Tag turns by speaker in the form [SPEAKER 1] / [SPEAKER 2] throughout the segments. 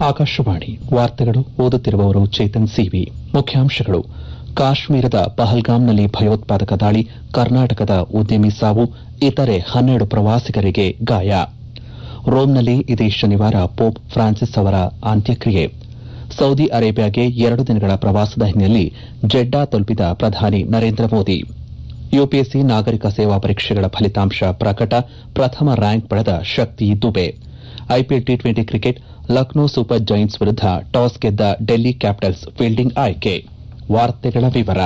[SPEAKER 1] ಆಕಾಶವಾಣಿ ವಾರ್ತೆಗಳು ಓದುತ್ತಿರುವವರು ಚೇತನ್ ಸಿವಿ ಮುಖ್ಯಾಂಶಗಳು ಕಾಶ್ಮೀರದ ಪಹಲ್ಗಾಮ್ನಲ್ಲಿ ಭಯೋತ್ಪಾದಕ ದಾಳಿ ಕರ್ನಾಟಕದ ಉದ್ಯಮಿ ಸಾವು ಇತರೆ ಹನ್ನೆರಡು ಪ್ರವಾಸಿಗರಿಗೆ ಗಾಯ ರೋಮ್ನಲ್ಲಿ ಇದೇ ಶನಿವಾರ ಪೋಪ್ ಫ್ರಾನ್ಸಿಸ್ ಅವರ ಅಂತ್ಯಕ್ರಿಯೆ ಸೌದಿ ಅರೇಬಿಯಾಗೆ ಎರಡು ದಿನಗಳ ಪ್ರವಾಸದ ಹಿನ್ನೆಲೆಯಲ್ಲಿ ಜೆಡ್ಡಾ ತಲುಪಿದ ಪ್ರಧಾನಿ ನರೇಂದ್ರ ಮೋದಿ ಯುಪಿಎಸ್ಸಿ ನಾಗರಿಕ ಸೇವಾ ಪರೀಕ್ಷೆಗಳ ಫಲಿತಾಂಶ ಪ್ರಕಟ ಪ್ರಥಮ ರ್ಯಾಂಕ್ ಪಡೆದ Shakti Dubey IPL T twenty cricket Lucknow Super Giants ವಿರುದ್ದ ಟಾಸ್ ಗೆದ್ದ ಡೆಲ್ಲಿ ಕ್ಯಾಪಿಟಲ್ಸ್ ಫೀಲ್ಡಿಂಗ್ ಆಯ್ಕೆ ವಾರ್ತೆಗಳ ವಿವರ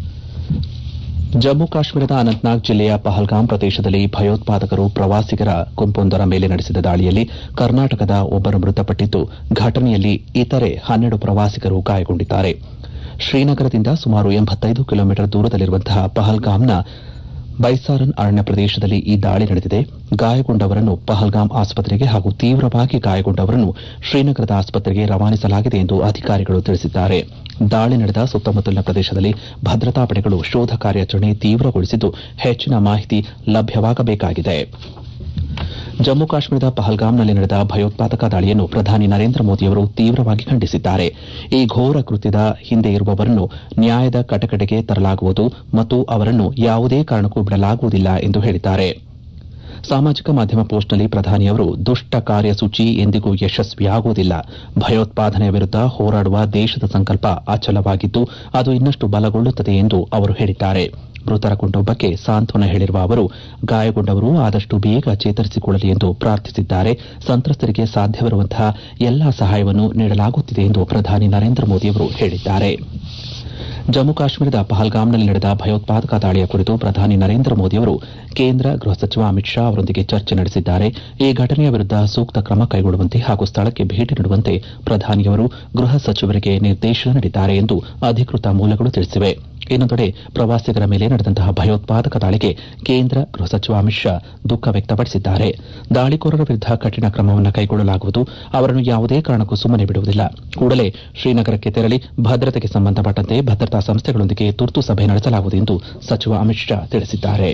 [SPEAKER 1] ಜಮ್ಮು ಕಾಶ್ಮೀರದ ಅನಂತನಾಗ್ ಜಿಲ್ಲೆಯ ಪಹಲ್ಗಾಮ್ ಪ್ರದೇಶದಲ್ಲಿ ಭಯೋತ್ಪಾದಕರು ಪ್ರವಾಸಿಗರ ಗುಂಪೊಂದರ ಮೇಲೆ ನಡೆಸಿದ ದಾಳಿಯಲ್ಲಿ ಕರ್ನಾಟಕದ ಒಬ್ಬರು ಮೃತಪಟ್ಟಿದ್ದು ಘಟನೆಯಲ್ಲಿ ಇತರೆ ಹನ್ನೆರಡು ಪ್ರವಾಸಿಗರು ಗಾಯಗೊಂಡಿದ್ದಾರೆ ಶ್ರೀನಗರದಿಂದ ಸುಮಾರು ಎಂಬತ್ತೈದು ಕಿಲೋಮೀಟರ್ ದೂರದಲ್ಲಿರುವಂತಹ ಪಹಲ್ಗಾಮ್ನ ಬೈಸಾರನ್ ಅರಣ್ಯ ಪ್ರದೇಶದಲ್ಲಿ ಈ ದಾಳಿ ನಡೆದಿದೆ ಗಾಯಗೊಂಡವರನ್ನು ಪಹಲ್ಗಾಮ್ ಆಸ್ಪತ್ರೆಗೆ ಹಾಗೂ ತೀವ್ರವಾಗಿ ಗಾಯಗೊಂಡವರನ್ನು ಶ್ರೀನಗರದ ಆಸ್ಪತ್ರೆಗೆ ರವಾನಿಸಲಾಗಿದೆ ಎಂದು ಅಧಿಕಾರಿಗಳು ತಿಳಿಸಿದ್ದಾರೆ ದಾಳಿ ನಡೆದ ಸುತ್ತಮುತ್ತಲಿನ ಪ್ರದೇಶದಲ್ಲಿ ಭದ್ರತಾ ಪಡೆಗಳು ಶೋಧ ಕಾರ್ಯಾಚರಣೆ ತೀವ್ರಗೊಳಿಸಿದ್ದು ಹೆಚ್ಚಿನ ಮಾಹಿತಿ ಲಭ್ಯವಾಗಬೇಕಾಗಿದೆ ಜಮ್ಮು ಕಾಶ್ಮೀರದ ಪಹಲ್ಗಾಮ್ನಲ್ಲಿ ನಡೆದ ಭಯೋತ್ಪಾದಕ ದಾಳಿಯನ್ನು ಪ್ರಧಾನಿ ನರೇಂದ್ರ ಮೋದಿಯವರು ತೀವ್ರವಾಗಿ ಖಂಡಿಸಿದ್ದಾರೆ ಈ ಘೋರ ಕೃತ್ಯದ ಹಿಂದೆ ಇರುವವರನ್ನು ನ್ಯಾಯದ ಕಟಕಟೆಗೆ ತರಲಾಗುವುದು ಮತ್ತು ಅವರನ್ನು ಯಾವುದೇ ಕಾರಣಕ್ಕೂ ಬಿಡಲಾಗುವುದಿಲ್ಲ ಎಂದು ಹೇಳಿದ್ದಾರೆ ಸಾಮಾಜಿಕ ಮಾಧ್ಯಮ ಪೋಸ್ಟ್ನಲ್ಲಿ ಪ್ರಧಾನಿಯವರು ದುಷ್ಟ ಕಾರ್ಯಸೂಚಿ ಎಂದಿಗೂ ಯಶಸ್ವಿಯಾಗುವುದಿಲ್ಲ ಭಯೋತ್ಪಾದನೆಯ ವಿರುದ್ದ ಹೋರಾಡುವ ದೇಶದ ಸಂಕಲ್ಪ ಅಚಲವಾಗಿದ್ದು ಅದು ಇನ್ನಷ್ಟು ಬಲಗೊಳ್ಳುತ್ತದೆ ಎಂದು ಅವರು ಹೇಳಿದ್ದಾರೆ ಮೃತರ ಕುಟುಂಬಕ್ಕೆ ಸಾಂತ್ವನ ಹೇಳಿರುವ ಅವರು ಗಾಯಗೊಂಡವರು ಆದಷ್ಟು ಬೇಗ ಚೇತರಿಸಿಕೊಳ್ಳಲಿ ಎಂದು ಪ್ರಾರ್ಥಿಸಿದ್ದಾರೆ ಸಂತ್ರಸ್ತರಿಗೆ ಸಾಧ್ಯವಿರುವಂತಹ ಎಲ್ಲಾ ಸಹಾಯವನ್ನು ನೀಡಲಾಗುತ್ತಿದೆ ಎಂದು ಪ್ರಧಾನಿ ನರೇಂದ್ರ ಮೋದಿಯವರು ಹೇಳಿದ್ದಾರೆ ಜಮ್ಮು ಕಾಶ್ಮೀರದ ಪಹಲ್ಗಾಮ್ನಲ್ಲಿ ನಡೆದ ಭಯೋತ್ಪಾದಕ ದಾಳಿಯ ಕುರಿತು ಪ್ರಧಾನಿ ನರೇಂದ್ರ ಮೋದಿಯವರು ಕೇಂದ್ರ ಗೃಹ ಸಚಿವ ಅಮಿತ್ ಶಾ ಅವರೊಂದಿಗೆ ಚರ್ಚೆ ನಡೆಸಿದ್ದಾರೆ ಈ ಘಟನೆಯ ವಿರುದ್ದ ಸೂಕ್ತ ಕ್ರಮ ಕೈಗೊಳ್ಳುವಂತೆ ಹಾಗೂ ಸ್ಥಳಕ್ಕೆ ಭೇಟಿ ನೀಡುವಂತೆ ಪ್ರಧಾನಿಯವರು ಗೃಹ ಸಚಿವರಿಗೆ ನಿರ್ದೇಶನ ನೀಡಿದ್ದಾರೆ ಎಂದು ಅಧಿಕೃತ ಮೂಲಗಳು ತಿಳಿಸಿವೆ ಇನ್ನೊಂದೆಡೆ ಪ್ರವಾಸಿಗರ ಮೇಲೆ ನಡೆದಂತಹ ಭಯೋತ್ಪಾದಕ ದಾಳಿಗೆ ಕೇಂದ್ರ ಗೃಹ ಸಚಿವ ಅಮಿತ್ ಶಾ ದುಃಖ ವ್ಯಕ್ತಪಡಿಸಿದ್ದಾರೆ ದಾಳಿಕೋರರ ವಿರುದ್ದ ಕಠಿಣ ಕ್ರಮವನ್ನು ಕೈಗೊಳ್ಳಲಾಗುವುದು ಅವರನ್ನು ಯಾವುದೇ ಕಾರಣಕ್ಕೂ ಸುಮ್ಮನೆ ಬಿಡುವುದಿಲ್ಲ ಕೂಡಲೇ ಶ್ರೀನಗರಕ್ಕೆ ತೆರಳಿ ಭದ್ರತೆಗೆ ಸಂಬಂಧಪಟ್ಟಂತೆ ಭದ್ರತಾ ಸಂಸ್ಥೆಗಳೊಂದಿಗೆ ತುರ್ತು ಸಭೆ ನಡೆಸಲಾಗುವುದು ಎಂದು ಸಚಿವ ಅಮಿತ್ ಶಾ ತಿಳಿಸಿದ್ದಾರೆ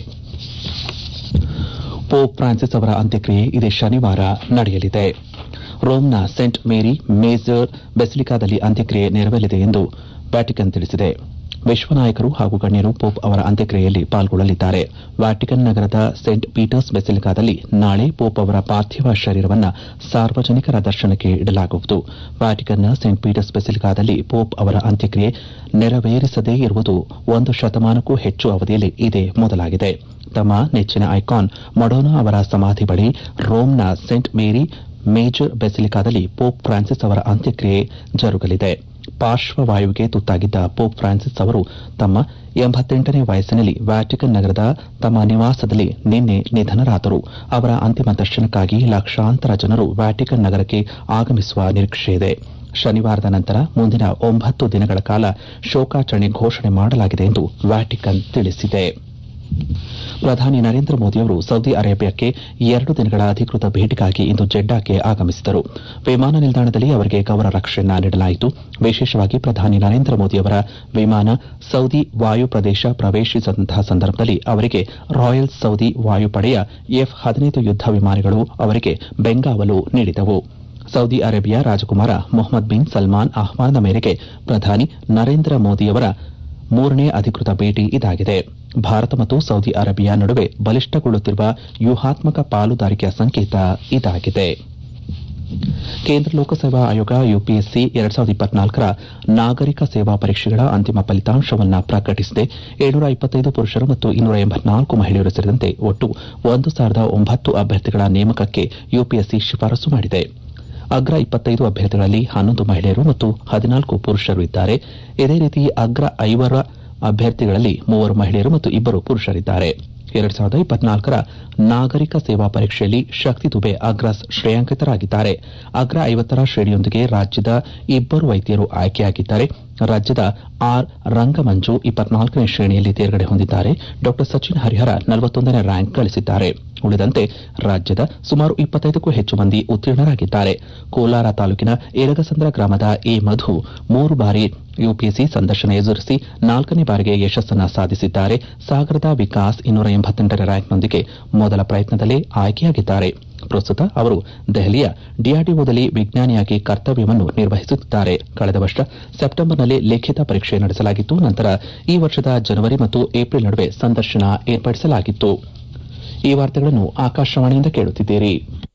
[SPEAKER 1] ಪೋಪ್ ಫ್ರಾನ್ಸಿಸ್ ಅವರ ಅಂತ್ಯಕ್ರಿಯೆ ಇದೇ ಶನಿವಾರ ನಡೆಯಲಿದೆ ರೋಮ್ನ ಸೆಂಟ್ ಮೇರಿ ಮೇಜರ್ ಬೆಸಿಲಿಕಾದಲ್ಲಿ ಅಂತ್ಯಕ್ರಿಯೆ ನೆರವೇರಲಿದೆ ಎಂದು ವ್ಯಾಟಿಕನ್ ತಿಳಿಸಿದೆ ವಿಶ್ವನಾಯಕರು ಹಾಗೂ ಗಣ್ಯರು ಪೋಪ್ ಅವರ ಅಂತ್ಯಕ್ರಿಯೆಯಲ್ಲಿ ಪಾಲ್ಗೊಳ್ಳಲಿದ್ದಾರೆ ವ್ಯಾಟಿಕನ್ ನಗರದ ಸೆಂಟ್ ಪೀಟರ್ಸ್ ಬೆಸಿಲಿಕಾದಲ್ಲಿ ನಾಳೆ ಪೋಪ್ ಅವರ ಪಾರ್ಥಿವ ಶರೀರವನ್ನು ಸಾರ್ವಜನಿಕರ ದರ್ಶನಕ್ಕೆ ಇಡಲಾಗುವುದು ವ್ಯಾಟಿಕನ್ನ ಸೆಂಟ್ ಪೀಟರ್ಸ್ ಬೆಸಿಲಿಕಾದಲ್ಲಿ ಪೋಪ್ ಅವರ ಅಂತ್ಯಕ್ರಿಯೆ ನೆರವೇರಿಸದೇ ಇರುವುದು ಒಂದು ಶತಮಾನಕ್ಕೂ ಹೆಚ್ಚು ಅವಧಿಯಲ್ಲಿ ಇದೇ ಮೊದಲಾಗಿದೆ ತಮ್ಮ ನೆಚ್ಚಿನ ಐಕಾನ್ ಮಡೋನಾ ಅವರ ಸಮಾಧಿ ಬಳಿ ರೋಮ್ನ ಸೆಂಟ್ ಮೇರಿ ಮೇಜರ್ ಬೆಸಿಲಿಕಾದಲ್ಲಿ ಪೋಪ್ ಫ್ರಾನ್ಸಿಸ್ ಅವರ ಅಂತ್ಯಕ್ರಿಯೆ ಜರುಗಲಿದೆ ಪಾರ್ಶ್ವವಾಯುವಿಗೆ ತುತ್ತಾಗಿದ್ದ ಪೋಪ್ ಫ್ರಾನ್ಸಿಸ್ ಅವರು ತಮ್ಮ ಎಂಬತ್ತೆಂಟನೇ ವಯಸ್ಸಿನಲ್ಲಿ ವ್ಯಾಟಿಕನ್ ನಗರದ ತಮ್ಮ ನಿವಾಸದಲ್ಲಿ ನಿನ್ನೆ ನಿಧನರಾದರು ಅವರ ಅಂತಿಮ ದರ್ಶನಕ್ಕಾಗಿ ಲಕ್ಷಾಂತರ ಜನರು ವ್ಯಾಟಿಕನ್ ನಗರಕ್ಕೆ ಆಗಮಿಸುವ ನಿರೀಕ್ಷೆಯಿದೆ ಶನಿವಾರದ ನಂತರ ಮುಂದಿನ ಒಂಬತ್ತು ದಿನಗಳ ಕಾಲ ಶೋಕಾಚರಣೆ ಘೋಷಣೆ ಮಾಡಲಾಗಿದೆ ಎಂದು ವ್ಯಾಟಿಕನ್ ತಿಳಿಸಿದೆ ಪ್ರಧಾನಿ ನರೇಂದ್ರ ಮೋದಿಯವರು ಸೌದಿ ಅರೇಬಿಯಾಕ್ಕೆ ಎರಡು ದಿನಗಳ ಅಧಿಕೃತ ಭೇಟಿಗಾಗಿ ಇಂದು ಜೆಡ್ಡಾಕ್ಕೆ ಆಗಮಿಸಿದರು ವಿಮಾನ ನಿಲ್ದಾಣದಲ್ಲಿ ಅವರಿಗೆ ಗೌರವ ರಕ್ಷಣೆಯನ್ನ ನೀಡಲಾಯಿತು ವಿಶೇಷವಾಗಿ ಪ್ರಧಾನಿ ನರೇಂದ್ರ ಮೋದಿಯವರ ವಿಮಾನ ಸೌದಿ ವಾಯು ಪ್ರದೇಶ ಪ್ರವೇಶಿಸಿದಂತಹ ಸಂದರ್ಭದಲ್ಲಿ ಅವರಿಗೆ ರಾಯಲ್ ಸೌದಿ ವಾಯುಪಡೆಯ ಎಫ್ ಹದಿನೈದು ಯುದ್ದ ವಿಮಾನಗಳು ಅವರಿಗೆ ಬೆಂಗಾವಲು ನೀಡಿದವು ಸೌದಿ ಅರೇಬಿಯಾ ರಾಜಕುಮಾರ ಮೊಹಮ್ಮದ್ ಬಿನ್ ಸಲ್ಮಾನ್ ಆಹ್ವಾನದ ಮೇರೆಗೆ ಪ್ರಧಾನಿ ನರೇಂದ್ರ ಮೋದಿಯವರ ಮೂರನೇ ಅಧಿಕೃತ ಭೇಟಿ ಇದಾಗಿದೆ ಭಾರತ ಮತ್ತು ಸೌದಿ ಅರೇಬಿಯಾ ನಡುವೆ ಬಲಿಷ್ಠಗೊಳ್ಳುತ್ತಿರುವ ವ್ಯೂಹಾತ್ಮಕ ಪಾಲುದಾರಿಕೆಯ ಸಂಕೇತ ಇದಾಗಿದೆ ಕೇಂದ್ರ ಲೋಕಸೇವಾ ಆಯೋಗ ಯುಪಿಎಸ್ಸಿ ಎರಡ್ ಸಾವಿರದ ಇಪ್ಪತ್ನಾಲ್ಕರ ನಾಗರಿಕ ಸೇವಾ ಪರೀಕ್ಷೆಗಳ ಅಂತಿಮ ಫಲಿತಾಂಶವನ್ನು ಪ್ರಕಟಿಸಿದೆ ಏಳ್ನೂರ ಇಪ್ಪತ್ತೈದು ಪುರುಷರು ಮತ್ತು ಇನ್ನೂರ ಎಂಬತ್ನಾಲ್ಕು ಮಹಿಳೆಯರು ಸೇರಿದಂತೆ ಒಟ್ಟು ಒಂದು ಸಾವಿರದ ಒಂಬತ್ತು ಅಭ್ಯರ್ಥಿಗಳ ನೇಮಕಕ್ಕೆ ಯುಪಿಎಸ್ಸಿ ಶಿಫಾರಸು ಮಾಡಿದೆ ಅಗ್ರ ಇಪ್ಪತ್ತೈದು ಅಭ್ಯರ್ಥಿಗಳಲ್ಲಿ ಹನ್ನೊಂದು ಮಹಿಳೆಯರು ಮತ್ತು ಹದಿನಾಲ್ಕು ಪುರುಷರು ಇದ್ದಾರೆ ಇದೇ ರೀತಿ ಅಗ್ರ ಐವರ ಅಭ್ಯರ್ಥಿಗಳಲ್ಲಿ ಮೂವರು ಮಹಿಳೆಯರು ಮತ್ತು ಇಬ್ಬರು ಪುರುಷರಿದ್ದಾರೆ ಎರಡ್ ಸಾವಿರದ ಇಪ್ಪತ್ನಾಲ್ಕರ ನಾಗರಿಕ ಸೇವಾ ಪರೀಕ್ಷೆಯಲ್ಲಿ ಶಕ್ತಿ ದುಬೆ ಅಗ್ರ ಶ್ರೇಯಾಂಕಿತರಾಗಿದ್ದಾರೆ ಅಗ್ರ ಐವತ್ತರ ಶ್ರೇಣಿಯೊಂದಿಗೆ ರಾಜ್ಯದ ಇಬ್ಬರು ವೈದ್ಯರು ಆಯ್ಕೆಯಾಗಿದ್ದಾರೆ ರಾಜ್ಯದ ಆರ್ ರಂಗಮಂಜು ಇಪ್ಪತ್ನಾಲ್ಕನೇ ಶ್ರೇಣಿಯಲ್ಲಿ ತೇರ್ಗಡೆ ಹೊಂದಿದ್ದಾರೆ ಡಾ ಸಚಿನ್ ಹರಿಹರ ನಲವತ್ತೊಂದನೇ ರ್ಯಾಂಕ್ ಗಳಿಸಿದ್ದಾರೆ ಉಳಿದಂತೆ ರಾಜ್ಯದ ಸುಮಾರು ಇಪ್ಪತ್ತೈದಕ್ಕೂ ಹೆಚ್ಚು ಮಂದಿ ಉತ್ತೀರ್ಣರಾಗಿದ್ದಾರೆ ಕೋಲಾರ ತಾಲೂಕಿನ ಏರಗಸಂದ್ರ ಗ್ರಾಮದ ಎ ಮಧು ಮೂರು ಬಾರಿ ಯುಪಿಎಸ್ಸಿ ಸಂದರ್ಶನ ಎದುರಿಸಿ ನಾಲ್ಕನೇ ಬಾರಿಗೆ ಯಶಸ್ಸನ್ನ ಸಾಧಿಸಿದ್ದಾರೆ ಸಾಗರದ ವಿಕಾಸ್ ಇನ್ನೂರ ಎಂಬತ್ತೆಂಟನೇ ರ್ಯಾಂಕ್ನೊಂದಿಗೆ ಮೊದಲ ಪ್ರಯತ್ನದಲ್ಲೇ ಆಯ್ಕೆಯಾಗಿದ್ದಾರೆ ಪ್ರಸ್ತುತ ಅವರು ದೆಹಲಿಯ ಡಿಆರ್ಡಿಒದಲ್ಲಿ ವಿಜ್ಞಾನಿಯಾಗಿ ಕರ್ತವ್ಯವನ್ನು ನಿರ್ವಹಿಸುತ್ತಿದ್ದಾರೆ ಕಳೆದ ವರ್ಷ ಸೆಪ್ಟೆಂಬರ್ನಲ್ಲಿ ಲಿಖಿತ ಪರೀಕ್ಷೆ ನಡೆಸಲಾಗಿತ್ತು ನಂತರ ಈ ವರ್ಷದ ಜನವರಿ ಮತ್ತು ಏಪ್ರಿಲ್ ನಡುವೆ ಸಂದರ್ಶನ ಏರ್ಪಡಿಸಲಾಗಿತ್ತು ಈ ವಾರ್ತೆಗಳನ್ನು ಆಕಾಶವಾಣಿಯಿಂದ ಕೇಳುತ್ತಿದ್ದೀರಿ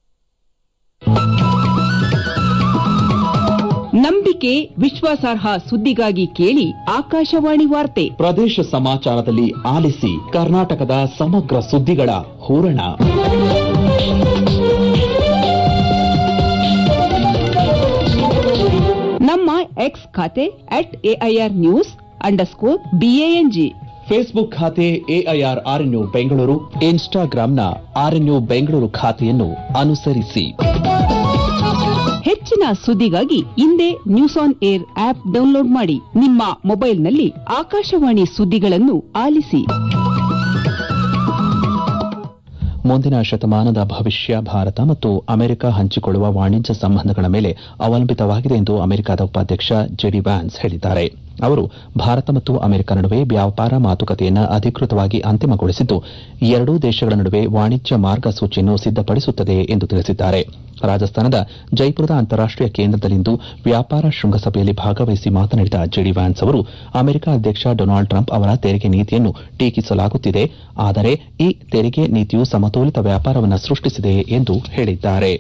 [SPEAKER 2] ನಂಬಿಕೆ ವಿಶ್ವಾಸಾರ್ಹ ಸುದ್ದಿಗಾಗಿ ಕೇಳಿ ಆಕಾಶವಾಣಿ ವಾರ್ತೆ
[SPEAKER 1] ಪ್ರದೇಶ ಸಮಾಚಾರದಲ್ಲಿ ಆಲಿಸಿ ಕರ್ನಾಟಕದ ಸಮಗ್ರ ಸುದ್ದಿಗಳ ಹೂರಣ
[SPEAKER 2] ನಮ್ಮ ಎಕ್ಸ್ ಖಾತೆ at AIR news underscore BANG
[SPEAKER 1] Facebook ಖಾತೆ ಎಐಆರ್ ಆರ್ಎನ್ಯು ಬೆಂಗಳೂರು ಇನ್ಸ್ಟಾಗ್ರಾಂನ ಆರ್ಎನ್ಯು ಬೆಂಗಳೂರು ಖಾತೆಯನ್ನು ಅನುಸರಿಸಿ
[SPEAKER 2] ಹೆಚ್ಚಿನ ಸುದ್ದಿಗಾಗಿ ಹಿಂದೆ news on air app download ಮಾಡಿ ನಿಮ್ಮ ಮೊಬೈಲ್ನಲ್ಲಿ ಆಕಾಶವಾಣಿ ಸುದ್ದಿಗಳನ್ನು ಆಲಿಸಿ
[SPEAKER 1] ಮುಂದಿನ ಶತಮಾನದ ಭವಿಷ್ಯ ಭಾರತ ಮತ್ತು ಅಮೆರಿಕ ಹಂಚಿಕೊಳ್ಳುವ ವಾಣಿಜ್ಯ ಸಂಬಂಧಗಳ ಮೇಲೆ ಅವಲಂಬಿತವಾಗಿದೆ ಎಂದು ಅಮೆರಿಕದ ಉಪಾಧ್ಯಕ್ಷ ಜೆಡಿ ವ್ಯಾನ್ಸ್ ಹೇಳಿದ್ದಾರೆ ಅವರು ಭಾರತ ಮತ್ತು ಅಮೆರಿಕ ನಡುವೆ ವ್ಯಾಪಾರ ಮಾತುಕತೆಯನ್ನು ಅಧಿಕೃತವಾಗಿ ಅಂತಿಮಗೊಳಿಸಿದ್ದು ಎರಡೂ ದೇಶಗಳ ನಡುವೆ ವಾಣಿಜ್ಯ ಮಾರ್ಗಸೂಚಿಯನ್ನು ಸಿದ್ದಪಡಿಸುತ್ತದೆ ಎಂದು ತಿಳಿಸಿದ್ದಾರೆ ರಾಜಸ್ಥಾನದ ಜೈಪುರದ ಅಂತಾರಾಷ್ಟೀಯ ಕೇಂದ್ರದಲ್ಲಿಂದು ವ್ಯಾಪಾರ ಶೃಂಗಸಭೆಯಲ್ಲಿ ಭಾಗವಹಿಸಿ ಮಾತನಾಡಿದ ಜೆಡಿ ವ್ಯಾನ್ಸ್ ಅವರು ಅಮೆರಿಕ ಅಧ್ಯಕ್ಷ ಡೊನಾಲ್ಡ್ ಟ್ರಂಪ್ ಅವರ ತೆರಿಗೆ ನೀತಿಯನ್ನು ಟೀಕಿಸಲಾಗುತ್ತಿದೆ ಆದರೆ ಈ ತೆರಿಗೆ ನೀತಿಯು ಸಮತೋಲಿತ ವ್ಯಾಪಾರವನ್ನು ಸೃಷ್ಟಿಸಿದೆ ಎಂದು ಹೇಳಿದ್ದಾರೆ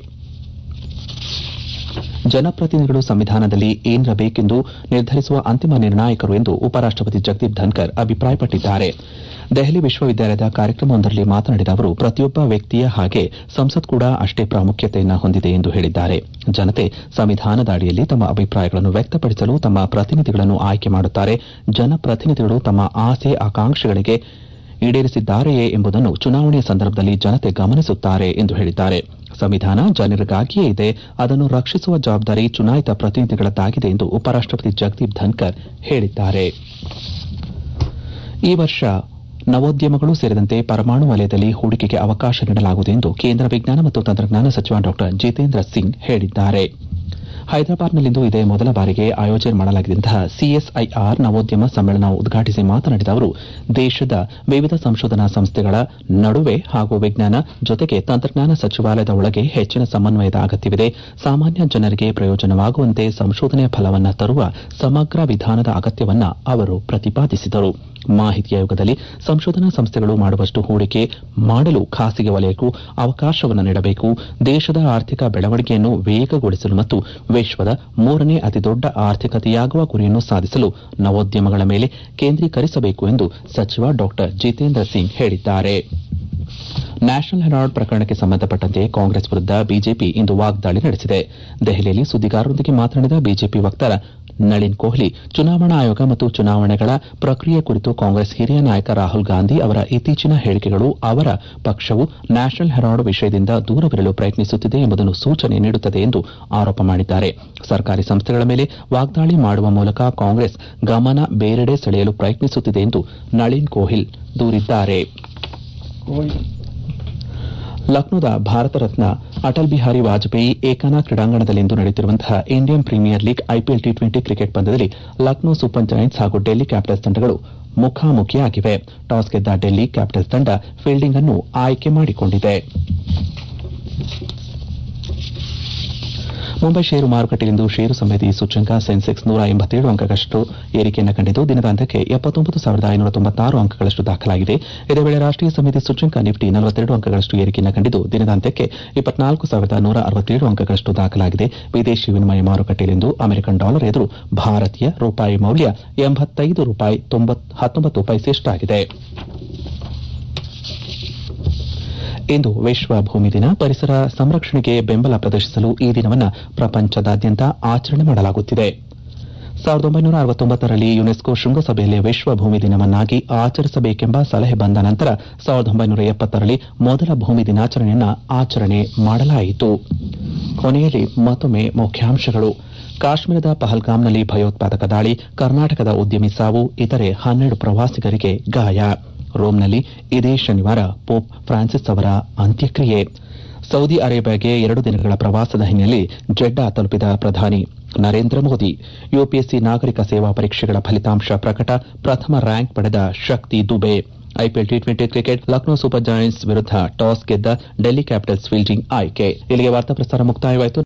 [SPEAKER 1] ಜನಪ್ರತಿನಿಧಿಗಳು ಸಂವಿಧಾನದಲ್ಲಿ ಏನಿರಬೇಕೆಂದು ನಿರ್ಧರಿಸುವ ಅಂತಿಮ ನಿರ್ಣಾಯಕರು ಎಂದು ಉಪರಾಷ್ಟಪತಿ ಜಗದೀಪ್ ಧನ್ಕರ್ ಅಭಿಪ್ರಾಯಪಟ್ಟಿದ್ದಾರೆ ದೆಹಲಿ ವಿಶ್ವವಿದ್ಯಾಲಯದ ಕಾರ್ಯಕ್ರಮವೊಂದರಲ್ಲಿ ಮಾತನಾಡಿದ ಅವರು ಪ್ರತಿಯೊಬ್ಬ ವ್ಯಕ್ತಿಯ ಹಾಗೆ ಸಂಸತ್ ಕೂಡ ಅಷ್ಟೇ ಪ್ರಾಮುಖ್ಯತೆಯನ್ನು ಹೊಂದಿದೆ ಎಂದು ಹೇಳಿದ್ದಾರೆ ಜನತೆ ಸಂವಿಧಾನದ ಅಡಿಯಲ್ಲಿ ತಮ್ಮ ಅಭಿಪ್ರಾಯಗಳನ್ನು ವ್ಯಕ್ತಪಡಿಸಲು ತಮ್ಮ ಪ್ರತಿನಿಧಿಗಳನ್ನು ಆಯ್ಕೆ ಮಾಡುತ್ತಾರೆ ಜನಪ್ರತಿನಿಧಿಗಳು ತಮ್ಮ ಆಸೆ ಆಕಾಂಕ್ಷೆಗಳಿಗೆ ಈಡೇರಿಸಿದ್ದಾರೆಯೇ ಎಂಬುದನ್ನು ಚುನಾವಣೆಯ ಸಂದರ್ಭದಲ್ಲಿ ಜನತೆ ಗಮನಿಸುತ್ತಾರೆ ಎಂದು ಹೇಳಿದ್ದಾರೆ ಸಂವಿಧಾನ ಜನರಿಗಾಗಿಯೇ ಇದೆ ಅದನ್ನು ರಕ್ಷಿಸುವ ಜವಾಬ್ದಾರಿ ಚುನಾಯಿತ ಪ್ರತಿನಿಧಿಗಳದ್ದಾಗಿದೆ ಎಂದು ಉಪರಾಷ್ಟಪತಿ ಜಗದೀಪ್ ಧನ್ಕರ್ ಹೇಳಿದ್ದಾರೆ ಈ ವರ್ಷ ನವೋದ್ಯಮಗಳು ಸೇರಿದಂತೆ ಪರಮಾಣು ವಲಯದಲ್ಲಿ ಹೂಡಿಕೆಗೆ ಅವಕಾಶ ನೀಡಲಾಗುವುದು ಎಂದು ಕೇಂದ್ರ ವಿಜ್ಞಾನ ಮತ್ತು ತಂತ್ರಜ್ಞಾನ ಸಚಿವ ಡಾ ಜಿತೇಂದ್ರ ಸಿಂಗ್ ಹೇಳಿದ್ದಾರೆ ಹೈದರಾಬಾದ್ನಲ್ಲಿಂದು ಇದೇ ಮೊದಲ ಬಾರಿಗೆ ಆಯೋಜನೆ ಮಾಡಲಾಗಿದ್ದಂತಹ ಸಿಎಸ್ಐಆರ್ ನವೋದ್ಯಮ ಸಮ್ಮೇಳನ ಉದ್ಘಾಟಿಸಿ ಮಾತನಾಡಿದ ಅವರು ದೇಶದ ವಿವಿಧ ಸಂಶೋಧನಾ ಸಂಸ್ಥೆಗಳ ನಡುವೆ ಹಾಗೂ ವಿಜ್ಞಾನ ಜೊತೆಗೆ ತಂತ್ರಜ್ಞಾನ ಸಚಿವಾಲಯದ ಒಳಗೆ ಹೆಚ್ಚಿನ ಸಮನ್ವಯದ ಅಗತ್ಯವಿದೆ ಸಾಮಾನ್ಯ ಜನರಿಗೆ ಪ್ರಯೋಜನವಾಗುವಂತೆ ಸಂಶೋಧನೆಯ ಫಲವನ್ನು ತರುವ ಸಮಗ್ರ ವಿಧಾನದ ಅಗತ್ಯವನ್ನ ಅವರು ಪ್ರತಿಪಾದಿಸಿದರು ಮಾಹಿತಿಯ ಯುಗದಲ್ಲಿ ಸಂಶೋಧನಾ ಸಂಸ್ಥೆಗಳು ಮಾಡುವಷ್ಟು ಹೂಡಿಕೆ ಮಾಡಲು ಖಾಸಗಿ ವಲಯಕ್ಕೂ ಅವಕಾಶವನ್ನು ನೀಡಬೇಕು ದೇಶದ ಆರ್ಥಿಕ ಬೆಳವಣಿಗೆಯನ್ನು ವೇಗಗೊಳಿಸಲು ಮತ್ತು ವಿಶ್ವದ ಮೂರನೇ ಅತಿದೊಡ್ಡ ಆರ್ಥಿಕತೆಯಾಗುವ ಗುರಿಯನ್ನು ಸಾಧಿಸಲು ನವೋದ್ಯಮಗಳ ಮೇಲೆ ಕೇಂದ್ರೀಕರಿಸಬೇಕು ಎಂದು ಸಚಿವ ಡಾ ಜಿತೇಂದ್ರ ಸಿಂಗ್ ಹೇಳಿದ್ದಾರೆ ನ್ಯಾಷನಲ್ ಹೆರಾಲ್ಡ್ ಪ್ರಕರಣಕ್ಕೆ ಸಂಬಂಧಪಟ್ಟಂತೆ ಕಾಂಗ್ರೆಸ್ ವಿರುದ್ದ ಬಿಜೆಪಿ ಇಂದು ವಾಗ್ದಾಳಿ ನಡೆಸಿದೆ ದೆಹಲಿಯಲ್ಲಿ ಸುದ್ದಿಗಾರರೊಂದಿಗೆ ಮಾತನಾಡಿದ ಬಿಜೆಪಿ ವಕ್ತಾರ ನಳಿನ್ ಕೊಹ್ಲಿ ಚುನಾವಣಾ ಆಯೋಗ ಮತ್ತು ಚುನಾವಣೆಗಳ ಪ್ರಕ್ರಿಯೆ ಕುರಿತು ಕಾಂಗ್ರೆಸ್ ಹಿರಿಯ ನಾಯಕ ರಾಹುಲ್ ಗಾಂಧಿ ಅವರ ಇತ್ತೀಚಿನ ಹೇಳಿಕೆಗಳು ಅವರ ಪಕ್ಷವು ನ್ಯಾಷನಲ್ ಹೆರಾಲ್ಡ್ ವಿಷಯದಿಂದ ದೂರವಿರಲು ಪ್ರಯತ್ನಿಸುತ್ತಿದೆ ಎಂಬುದನ್ನು ಸೂಚನೆ ನೀಡುತ್ತದೆ ಎಂದು ಆರೋಪ ಮಾಡಿದ್ದಾರೆ ಸರ್ಕಾರಿ ಸಂಸ್ಥೆಗಳ ಮೇಲೆ ವಾಗ್ದಾಳಿ ಮಾಡುವ ಮೂಲಕ ಕಾಂಗ್ರೆಸ್ ಗಮನ ಬೇರೆಡೆ ಸೆಳೆಯಲು ಪ್ರಯತ್ನಿಸುತ್ತಿದೆ ಎಂದು ನಳಿನ್ ಕೋಹಿಲ್ ದೂರಿದ್ದಾರೆ ಲಕ್ನೋದ ಭಾರತ ರತ್ನ ಅಟಲ್ ಬಿಹಾರಿ ವಾಜಪೇಯಿ ಏಕನಾ ಕ್ರೀಡಾಂಗಣದಲ್ಲಿಂದು ನಡೆಯುತ್ತಿರುವಂತಹ Indian Premier League IPL T twenty cricket ಪಂದ್ಯದಲ್ಲಿ ಲಕ್ನೋ ಸೂಪರ್ ಜೈಂಟ್ಸ್ ಹಾಗೂ ಡೆಲ್ಲಿ ಕ್ಯಾಪಿಟಲ್ಸ್ ತಂಡಗಳು ಮುಖಾಮುಖಿಯಾಗಿವೆ ಟಾಸ್ ಗೆದ್ದ ಡೆಲ್ಲಿ ಕ್ಯಾಪಿಟಲ್ಸ್ ತಂಡ ಫೀಲ್ಡಿಂಗ್ ಅನ್ನು ಆಯ್ಕೆ ಮಾಡಿಕೊಂಡಿದೆ ಮುಂಬೈ ಷೇರು ಮಾರುಕಟ್ಟೆಯಲ್ಲಿಂದು ಷೇರು ಸಮಿತಿ ಸೂಚ್ಯಂಕ ಸೆನ್ಸೆಕ್ಸ್ ನೂರ ಎಂಬತ್ತೇಳು ಅಂಕಗಳಷ್ಟು ಏರಿಕೆಯನ್ನು ಕಂಡಿದ್ದು ದಿನದ ಅಂತ್ಯಕ್ಕೆ ಎಪ್ಪತ್ತೊಂಬತ್ತು ಸಾವಿರದ ಐನೂರ ತೊಂಬತ್ತಾರು ಅಂಕಗಳಷ್ಟು ದಾಖಲಾಗಿದೆ ಇದೇ ವೇಳೆ ರಾಷ್ಟೀಯ ಸಮಿತಿ ಸೂಚ್ಯಂಕ ನಿಫ್ಟಿ ನಲವತ್ತೆರಡು ಅಂಕಗಳಷ್ಟು ಏರಿಕೆಯನ್ನು ಕಂಡಿದ್ದು ದಿನದ ಅಂತ್ಯಕ್ಕೆ ಇಪ್ಪತ್ನಾಲ್ಕು ಸಾವಿರದ ನೂರ ಅರವತ್ತೇಳು ಅಂಕಗಳಷ್ಟು ದಾಖಲಾಗಿದೆ ವಿದೇಶಿ ವಿನಿಮಯ ಮಾರುಕಟ್ಟೆಯಲ್ಲಿಂದು ಅಮೆರಿಕನ್ ಡಾಲರ್ ಎದುರು ಭಾರತೀಯ ರೂಪಾಯಿ ಮೌಲ್ಯ ಎಂಬತ್ತೈದು ರೂಪಾಯಿ ಹತ್ತೊಂಬತ್ತು ಪೈಸೆಯಷ್ಟಾಗಿದೆ ಇಂದು ವಿಶ್ವ ಭೂಮಿ ದಿನ ಪರಿಸರ ಸಂರಕ್ಷಣೆಗೆ ಬೆಂಬಲ ಪ್ರದರ್ಶಿಸಲು ಈ ದಿನವನ್ನು ಪ್ರಪಂಚದಾದ್ಯಂತ ಆಚರಣೆ ಮಾಡಲಾಗುತ್ತಿದೆ ಸಾವಿರದ ಒಂಬೈನೂರ ಅರವತ್ತೊಂಬತ್ತರಲ್ಲಿ ಯುನೆಸ್ಕೋ ಶೃಂಗಸಭೆಯಲ್ಲಿ ವಿಶ್ವ ಭೂಮಿ ದಿನವನ್ನಾಗಿ ಆಚರಿಸಬೇಕೆಂಬ ಸಲಹೆ ಬಂದ ನಂತರ ಸಾವಿರದ ಒಂಬೈನೂರ ಎಪ್ಪತ್ತರಲ್ಲಿ ಮೊದಲ ಭೂಮಿ ದಿನಾಚರಣೆಯನ್ನು ಆಚರಣೆ ಮಾಡಲಾಯಿತು ಕೊನೆಯಲ್ಲಿ ಮತ್ತೊಮ್ಮೆ ಮುಖ್ಯಾಂಶಗಳು ಕಾಶ್ಮೀರದ ಪಹಲ್ಗಾಮ್ನಲ್ಲಿ ಭಯೋತ್ಪಾದಕ ದಾಳಿ ಕರ್ನಾಟಕದ ಉದ್ಯಮಿ ಸಾವು ಇತರೆ ಹನ್ನೆರಡು ಪ್ರವಾಸಿಗರಿಗೆ ಗಾಯ ರೋಮ್ನಲ್ಲಿ ಇದೇ ಶನಿವಾರ ಪೋಪ್ ಫ್ರಾನ್ಸಿಸ್ ಅವರ ಅಂತ್ಯಕ್ರಿಯೆ ಸೌದಿ ಅರೇಬಿಯಾಗೆ ಎರಡು ದಿನಗಳ ಪ್ರವಾಸದ ಹಿನ್ನೆಲೆಯಲ್ಲಿ ಜೆಡ್ಡಾ ತಲುಪಿದ ಪ್ರಧಾನಿ ನರೇಂದ್ರ ಮೋದಿ ಯುಪಿಎಸ್ಸಿ ನಾಗರಿಕ ಸೇವಾ ಪರೀಕ್ಷೆಗಳ ಫಲಿತಾಂಶ ಪ್ರಕಟ ಪ್ರಥಮ ರ್ಯಾಂಕ್ ಪಡೆದ Shakti Dubey IPL T twenty cricket Lucknow Super Giants ವಿರುದ್ಧ ಟಾಸ್ ಗೆದ್ದ ಡೆಲ್ಲಿ ಕ್ಯಾಪಿಟಲ್ಸ್ ಫೀಲ್ಡಿಂಗ್ ಆಯ್ಕೆ ಇಲ್ಲಿಗೆ ವಾರ್ತಾ ಪ್ರಸಾರ ಮುಕ್ತಾಯವಾಯಿತು